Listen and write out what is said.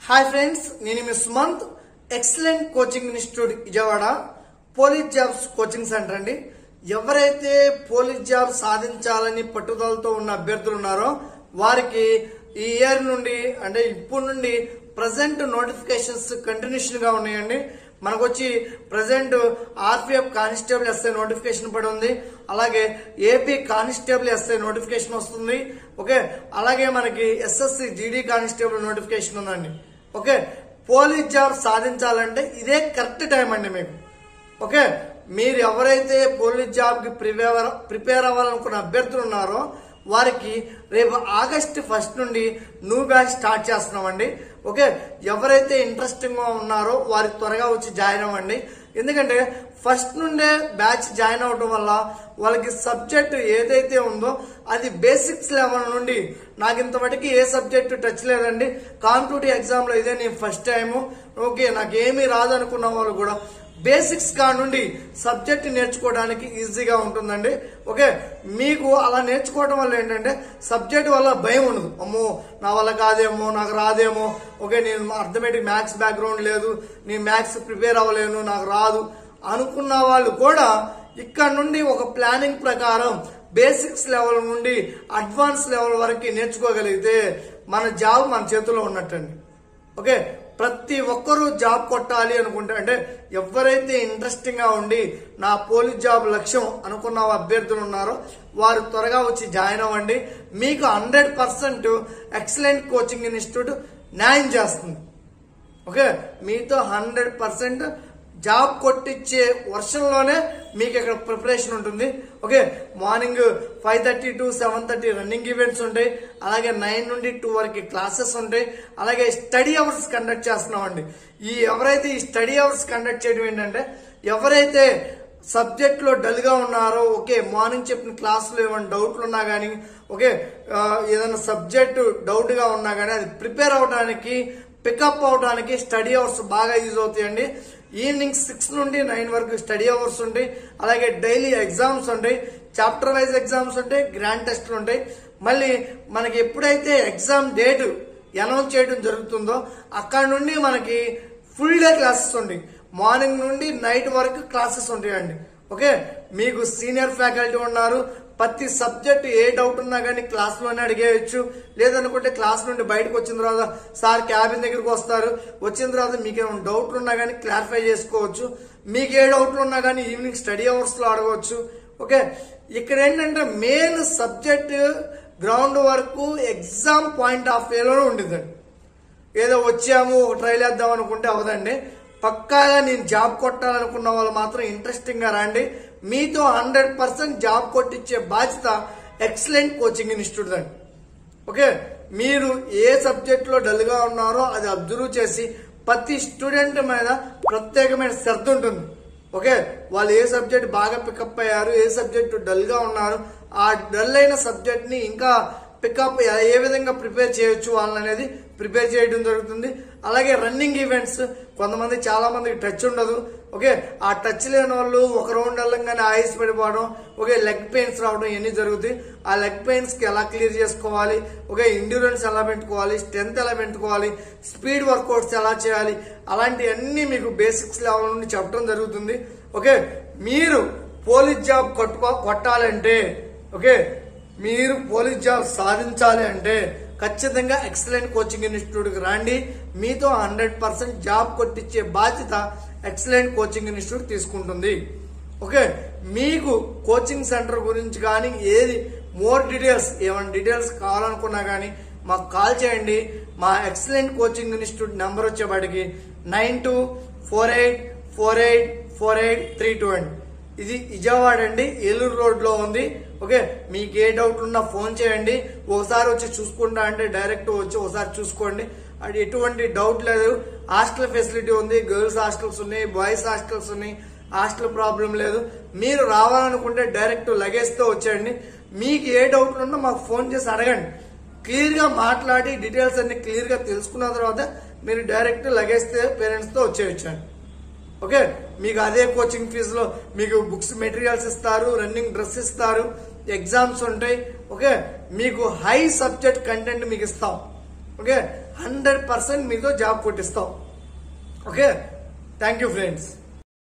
hi friends నేను మీ Sumanth excellent coaching institute Vijayawada police jobs coaching centre అండి ఎవరైతే పోలీస్ జాబ్ సాధించాలని పట్టుదలతో ఉన్న అభ్యర్థులు ఉన్నారో వారికి ఈ ఇయర్ నుండి అంటే ఇప్పుడు నుండి ప్రజెంట్ నోటిఫికేషన్స్ కంటిన్యూషన్ గా ఉన్నాయండి మనకు వచ్చి present RPF constable SI notification పడి ఉంది అలాగే ఏపీ కానిస్టేబుల్ ఎస్ఐ నోటిఫికేషన్ వస్తుంది ఓకే అలాగే మనకి ఎస్ఎస్సి జీడీ కానిస్టేబుల్ నోటిఫికేషన్ ఉందండి ఓకే పోలీస్ జాబ్ సాధించాలంటే ఇదే కరెక్ట్ టైం అండి మీకు ఓకే మీరు ఎవరైతే పోలీస్ జాబ్ కి ప్రిపేర్ ప్రిపేర్ అవ్వాలనుకున్న అభ్యర్థులు ఉన్నారో వారికి రేపు ఆగస్ట్ ఫస్ట్ నుండి న్యూ బ్యాచ్ స్టార్ట్ చేస్తున్నామండి ఓకే ఎవరైతే ఇంట్రెస్టింగ్ గా ఉన్నారో వారికి త్వరగా వచ్చి జాయిన్ అవ్వండి ఎందుకంటే ఫస్ట్ నుండే బ్యాచ్ జాయిన్ అవడం వల్ల వాళ్ళకి సబ్జెక్ట్ ఏదైతే ఉందో అది బేసిక్స్ లెవెల్ నుండి నాకు ఇంతవరకు ఏ సబ్జెక్ట్ టచ్ లేదండి కాంపిటేటివ్ ఎగ్జామ్ లో ఇదే నేను ఫస్ట్ టైము ఓకే నాకు ఏమీ రాదు అనుకున్న వాళ్ళు కూడా బేసిక్స్ కా నుండి సబ్జెక్ట్ నేర్చుకోవడానికి ఈజీగా ఉంటుందండి ఓకే మీకు అలా నేర్చుకోవడం వల్ల ఏంటంటే సబ్జెక్ట్ వల్ల భయం ఉండదు అమ్మో నా వల్ల కాదేమో నాకు రాదేమో ఓకే నేను అర్థమెటిక్ మ్యాథ్స్ బ్యాక్గ్రౌండ్ లేదు నేను మ్యాథ్స్ ప్రిపేర్ అవ్వలేను నాకు రాదు అనుకున్న వాళ్ళు కూడా ఇక్కడ నుండి ఒక ప్లానింగ్ ప్రకారం బేసిక్స్ లెవెల్ నుండి అడ్వాన్స్ లెవెల్ వరకు నేర్చుకోగలిగితే మన జాబ్ మన చేతిలో ఉన్నట్టండి ఓకే ప్రతి ఒక్కరూ జాబ్ కొట్టాలి అనుకుంటే అంటే ఎవరైతే ఇంట్రెస్టింగ్ గా ఉండి నా పోలీస్ జాబ్ లక్ష్యం అనుకున్న అభ్యర్థులు ఉన్నారో వారు త్వరగా వచ్చి జాయిన్ అవ్వండి మీకు hundred percent excellent coaching institute న్యాయం చేస్తుంది ఓకే మీతో హండ్రెడ్ పర్సెంట్ జాబ్ కొట్టించే వర్షంలోనే మీకు ఇక్కడ ప్రిపరేషన్ ఉంటుంది okay morning five thirty to seven thirty running events ఉంటాయి అలాగే నైన్ నుండి టూ వరకు క్లాసెస్ ఉంటాయి అలాగే స్టడీ అవర్స్ కండక్ట్ చేస్తున్నామండి ఈ ఎవరైతే ఈ స్టడీ అవర్స్ కండక్ట్ చేయడం ఏంటంటే ఎవరైతే సబ్జెక్ట్ లో డల్ గా ఉన్నారో ఓకే మార్నింగ్ చెప్పిన క్లాసులో ఏమైనా డౌట్లు ఉన్నా కానీ ఓకే ఆ, ఏదైనా సబ్జెక్ట్ డౌట్ గా ఉన్నా కానీ అది ప్రిపేర్ అవడానికి పికప్ అవడానికి స్టడీ అవర్స్ బాగా యూజ్ అవుతాయండి ఈవినింగ్ సిక్స్ నుండి నైన్ వరకు స్టడీ అవర్స్ ఉంటాయి అలాగే డైలీ ఎగ్జామ్స్ ఉంటాయి చాప్టర్ వైజ్ ఎగ్జామ్స్ ఉంటాయి గ్రాండ్ టెస్ట్లు ఉంటాయి మళ్ళీ మనకి ఎప్పుడైతే ఎగ్జామ్ డేట్ అనౌన్స్ చేయడం జరుగుతుందో అక్కడ నుండి మనకి ఫుల్ డే క్లాసెస్ ఉంటాయి మార్నింగ్ నుండి నైట్ వరకు క్లాసెస్ ఉంటాయండి ఓకే మీకు సీనియర్ ఫ్యాకల్టీ ఉన్నారు ప్రతి సబ్జెక్ట్ ఏ డౌట్ ఉన్నా కానీ క్లాస్ లోనే అడిగేయచ్చు లేదనుకుంటే క్లాస్ నుండి బయటకు వచ్చిన తర్వాత సార్ క్యాబిన్ దగ్గరికి వస్తారు వచ్చిన తర్వాత మీకు ఏమైనా డౌట్లు ఉన్నా కానీ క్లారిఫై చేసుకోవచ్చు మీకు ఏ డౌట్లు ఉన్నా కానీ ఈవినింగ్ స్టడీ అవర్స్ లో అడగవచ్చు ఓకే ఇక్కడ ఏంటంటే మెయిన్ సబ్జెక్ట్ గ్రౌండ్ వరకు ఎగ్జామ్ పాయింట్ ఆఫ్ వ్యూలో ఉండిద్దండి ఏదో వచ్చాము ఒక ట్రైల్ వేద్దాం అనుకుంటే అవదండి పక్కాగా నేను జాబ్ కొట్టాలనుకున్న వాళ్ళు మాత్రం ఇంట్రెస్టింగ్ గా రండి మీతో హండ్రెడ్ పర్సెంట్ జాబ్ కొట్టించే బాధ్యత ఎక్సలెంట్ కోచింగ్ ఇన్స్టిట్యూట్ అండి ఓకే మీరు ఏ సబ్జెక్ట్ లో డల్ గా ఉన్నారో అది అబ్జర్వ్ చేసి ప్రతి స్టూడెంట్ మీద ప్రత్యేకమైన శ్రద్ధ ఉంటుంది ఓకే వాళ్ళు ఏ సబ్జెక్ట్ బాగా పికప్ అయ్యారు ఏ సబ్జెక్ట్ డల్ గా ఉన్నారు ఆ డల్ అయిన సబ్జెక్ట్ ని ఇంకా పికప్ ఏ విధంగా ప్రిపేర్ చేయొచ్చు వాళ్ళని అనేది ప్రిపేర్ చేయడం జరుగుతుంది అలాగే రన్నింగ్ ఈవెంట్స్ కొంతమంది చాలా మందికి టచ్ ఉండదు ఓకే ఆ టచ్ లేని వాళ్ళు ఒక రౌండ్ వెళ్ళంగానే ఆయిస్ పడిపోవడం ఓకే లెగ్ పెయిన్స్ రావడం ఇవన్నీ జరుగుతాయి ఆ లెగ్ పెయిన్స్ కి ఎలా క్లియర్ చేసుకోవాలి ఓకే ఇండ్యూరెన్స్ ఎలా పెట్టుకోవాలి స్ట్రెంత్ ఎలా పెట్టుకోవాలి స్పీడ్ వర్కౌట్స్ ఎలా చేయాలి అలాంటివన్నీ మీకు బేసిక్స్ లెవెల్ నుండి చెప్పడం జరుగుతుంది ఓకే మీరు పోలీస్ జాబ్ కొట్టుకో కొట్టాలంటే ఓకే మీరు పోలీస్ జాబ్ సాధించాలి అంటే ఖచ్చితంగా ఎక్సలెంట్ కోచింగ్ ఇన్స్టిట్యూట్ కి రండి మీతో హండ్రెడ్ పర్సెంట్ జాబ్ కొట్టించే బాధ్యత ఎక్సలెంట్ కోచింగ్ ఇన్స్టిట్యూట్ తీసుకుంటుంది ఓకే మీకు కోచింగ్ సెంటర్ గురించి కానీ ఏది మోర్ డీటెయిల్స్ ఏమైనా డీటెయిల్స్ కావాలనుకున్నా కానీ మాకు కాల్ చేయండి మా ఎక్సలెంట్ కోచింగ్ ఇన్స్టిట్యూట్ నెంబర్ వచ్చేపాటికి nine two four eight four eight four eight three two అండి ఇది విజయవాడ అండి ఏలూరు రోడ్ లో ఉంది ఓకే మీకు ఏ డౌట్ ఉన్నా ఫోన్ చేయండి ఒకసారి వచ్చి చూసుకుంటా అంటే డైరెక్ట్ వచ్చి ఒకసారి చూసుకోండి అది ఎటువంటి డౌట్ లేదు హాస్టల్ ఫెసిలిటీ ఉంది గర్ల్స్ హాస్టల్స్ ఉన్నాయి బాయ్స్ హాస్టల్స్ ఉన్నాయి హాస్టల్ ప్రాబ్లం లేదు మీరు రావాలనుకుంటే డైరెక్ట్ లగేజ్ తో వచ్చేయండి మీకు ఏ డౌట్ ఉన్నా మాకు ఫోన్ చేసి అడగండి క్లియర్ గా మాట్లాడి డీటెయిల్స్ అన్ని క్లియర్ గా తెలుసుకున్న తర్వాత మీరు డైరెక్ట్ లగేజ్ పేరెంట్స్ తో వచ్చేయచ్చండి ఓకే మీకు అదే కోచింగ్ ఫీజులో మీకు బుక్స్ మెటీరియల్స్ ఇస్తారు రన్నింగ్ డ్రెస్ ఇస్తారు ఎగ్జామ్స్ ఉంటాయి ఓకే మీకు హై సబ్జెక్ట్ కంటెంట్ మీకు ఇస్తాం ఓకే హండ్రెడ్ పర్సెంట్ మీతో జాబ్ కొట్టిస్తాం ఓకే థ్యాంక్ యూ ఫ్రెండ్స్